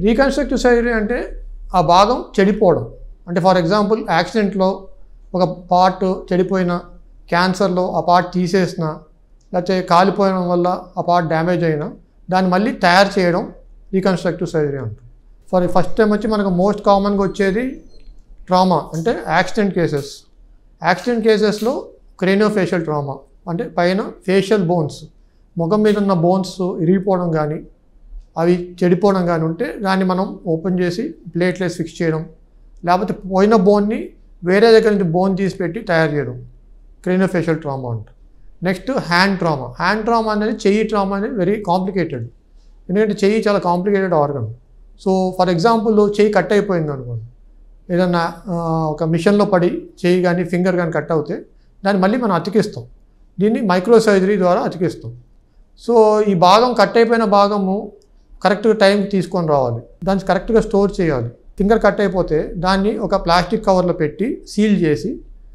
reconstructive surgery అంటే ఆ భాగం చెడిపోవడం అంటే ఫర్ ఎగ్జాంపుల్ యాక్సిడెంట్లో ఒక పార్ట్ చెడిపోయిన క్యాన్సర్లో ఆ పార్ట్ తీసేసిన లేకపోతే కాలిపోయడం వల్ల ఆ పార్ట్ డ్యామేజ్ అయినా దాన్ని మళ్ళీ తయారు చేయడం రీకన్స్ట్రక్టివ్ సర్జరీ అంటారు ఫర్ ఫస్ట్ టైం వచ్చి మనకు మోస్ట్ కామన్గా వచ్చేది ట్రామా అంటే యాక్సిడెంట్ కేసెస్ యాక్సిడెంట్ కేసెస్లో క్రేనియోఫేషియల్ ట్రామా అంటే పైన ఫేషియల్ బోన్స్ ముఖం మీద ఉన్న బోన్స్ ఇరిగిపోవడం కానీ అవి చెడిపోవడం కానీ ఉంటే దాన్ని మనం ఓపెన్ చేసి ప్లేట్లెస్ ఫిక్స్ చేయడం లేకపోతే పోయిన బోన్ని వేరే దగ్గర నుంచి బోన్ తీసి పెట్టి తయారు చేయడం క్రేనియోఫేషియల్ ట్రామా అంటారు next hand trauma hand trauma అనేది చెయ్యి ట్రామా అనేది వెరీ కాంప్లికేటెడ్ ఎందుకంటే చెయ్యి చాలా complicated organ so for example చెయ్యి కట్ అయిపోయింది అనుకోండి ఏదన్నా ఆ, ఒక మిషన్లో పడి చెయ్యి కానీ ఫింగర్ కానీ కట్ అవుతే దాన్ని మళ్ళీ మనం అతికిస్తాం దీన్ని మైక్రో సర్జరీ ద్వారా అతికిస్తాం సో ఈ భాగం కట్ అయిపోయిన భాగము కరెక్ట్గా టైంకి తీసుకొని రావాలి దాన్ని కరెక్ట్గా స్టోర్ చేయాలి ఫింగర్ కట్ అయిపోతే దాన్ని ఒక ప్లాస్టిక్ కవర్లో పెట్టి సీల్ చేసి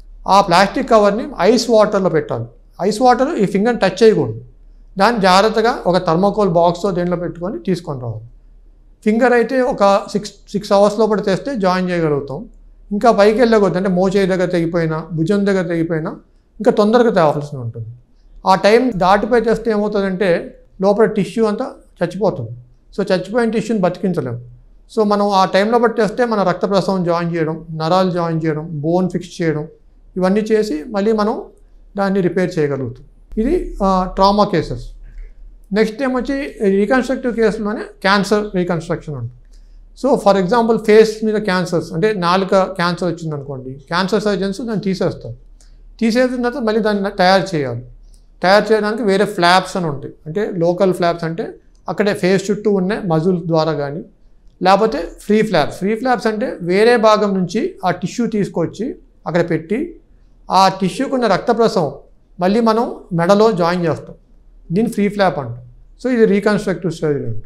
ఆ ప్లాస్టిక్ కవర్ని ఐస్ వాటర్లో పెట్టాలి ఐస్ వాటర్ ఈ ఫింగర్ టచ్ చేయకూడదు దాన్ని జాగ్రత్తగా ఒక థర్మోకోల్ బాక్స్తో దేంట్లో పెట్టుకొని తీసుకొని రావాలి ఫింగర్ అయితే ఒక సిక్స్ సిక్స్ అవర్స్ లోపల తెస్తే జాయిన్ చేయగలుగుతాం ఇంకా పైకి వెళ్ళకూడదు అంటే మోచేయి దగ్గర తెగిపోయినా భుజం దగ్గర తెగిపోయినా ఇంకా తొందరగా తేవాల్సి ఉంటుంది ఆ టైం దాటిపోయి తెస్తే ఏమవుతుందంటే లోపల టిష్యూ అంతా చచ్చిపోతుంది సో చచ్చిపోయిన టిష్యూని బతికించలేము సో మనం ఆ టైంలో బట్టి తెస్తే మన రక్త ప్రసవం జాయిన్ చేయడం నరాలు జాయిన్ చేయడం బోన్ ఫిక్స్ చేయడం ఇవన్నీ చేసి మళ్ళీ మనం దాన్ని రిపేర్ చేయగలుగుతాం ఇది ట్రామా కేసెస్ నెక్స్ట్ ఏం వచ్చి రీకన్స్ట్రక్టివ్ కేసులోనే క్యాన్సర్ రీకన్స్ట్రక్షన్ ఉంటుంది సో ఫర్ ఎగ్జాంపుల్ ఫేస్ మీద క్యాన్సర్స్ అంటే నాలుక క్యాన్సర్ వచ్చింది అనుకోండి క్యాన్సర్ సర్జన్స్ దాన్ని తీసేస్తారు తీసేసిన తర్వాత మళ్ళీ దాన్ని తయారు చేయాలి తయారు చేయడానికి వేరే ఫ్లాప్స్ అని ఉంటాయి అంటే లోకల్ ఫ్లాప్స్ అంటే అక్కడే ఫేస్ చుట్టూ ఉన్న మజుల్ ద్వారా కానీ లేకపోతే ఫ్రీ ఫ్లాప్స్ ఫ్రీ ఫ్లాప్స్ అంటే వేరే భాగం నుంచి ఆ టిష్యూ తీసుకొచ్చి అక్కడ పెట్టి ఆ టిష్యూకున్న ఉన్న రక్త ప్రసవం మళ్ళీ మనం మెడలో జాయిన్ చేస్తాం దీన్ని ఫ్రీ ఫ్లాప్ అంటాం సో ఇది రీకన్స్ట్రక్టివ్ సర్జరీ అంటాం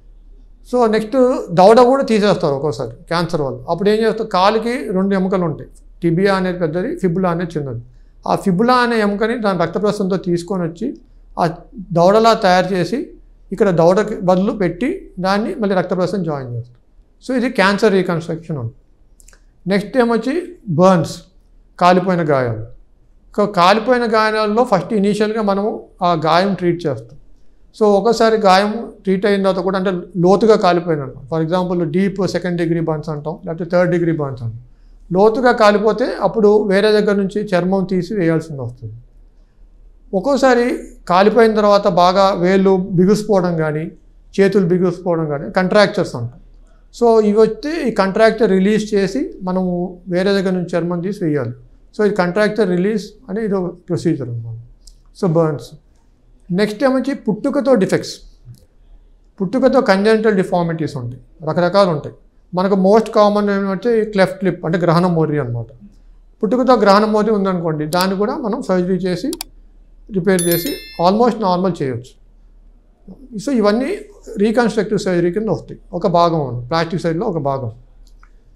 సో నెక్స్ట్ దవడ కూడా తీసేస్తారు ఒక్కోసారి క్యాన్సర్ వల్ల అప్పుడు ఏం చేస్తారు కాలుకి రెండు ఎముకలు ఉంటాయి టిబియా అనేది పెద్దది ఫిబులా అనేది చిన్నది ఆ ఫిబులా అనే ఎముకని దాని రక్త ప్రసరంతో తీసుకొని వచ్చి ఆ దవడలా తయారు చేసి ఇక్కడ దవడకి బదులు పెట్టి దాన్ని మళ్ళీ రక్త ప్రసరం జాయిన్ చేస్తారు సో ఇది క్యాన్సర్ రీకన్స్ట్రక్షన్ ఉంటుంది నెక్స్ట్ ఏమొచ్చి బర్న్స్ కాలిపోయిన గాయాలు సో కాలిపోయిన గాయాలలో ఫస్ట్ ఇనీషియల్గా మనము ఆ గాయం ట్రీట్ చేస్తాం సో ఒకసారి గాయం ట్రీట్ అయిన తర్వాత కూడా అంటే లోతుగా కాలిపోయిన for example deep second degree burns అంటాం లేకపోతే థర్డ్ డిగ్రీ బర్న్స్ అంటాం లోతుగా కాలిపోతే అప్పుడు వేరే దగ్గర నుంచి చర్మం తీసి వేయాల్సింది వస్తుంది ఒక్కోసారి కాలిపోయిన తర్వాత బాగా వేళ్ళు బిగుసిపోవడం కానీ చేతులు బిగుసిపోవడం కానీ కంట్రాక్చర్స్ అంటాం సో ఇవి వచ్చి ఈ కంట్రాక్చర్ రిలీజ్ చేసి మనము వేరే దగ్గర నుంచి చర్మం తీసి వేయాలి సో ఈ కంట్రాక్చర్ రిలీజ్ అని ఇది ఒక ప్రొసీజర్ అన్నమాట సో బర్న్స్ నెక్స్ట్ ఏమొచ్చి పుట్టుకతో డిఫెక్ట్స్ పుట్టుకతో కంజెంటల్ డిఫార్మిటీస్ ఉంటాయి రకరకాలు ఉంటాయి మనకు మోస్ట్ కామన్ ఏమంటే క్లెఫ్ట్ లిప్ అంటే గ్రహణ మోరి అనమాట పుట్టుకతో గ్రహణ మోరి ఉందనుకోండి దాన్ని కూడా మనం సర్జరీ చేసి రిపేర్ చేసి ఆల్మోస్ట్ నార్మల్ చేయొచ్చు సో ఇవన్నీ రీకన్స్ట్రక్టివ్ సర్జరీ కింద వస్తాయి ఒక భాగం ప్లాస్టిక్ సర్జరీలో ఒక భాగం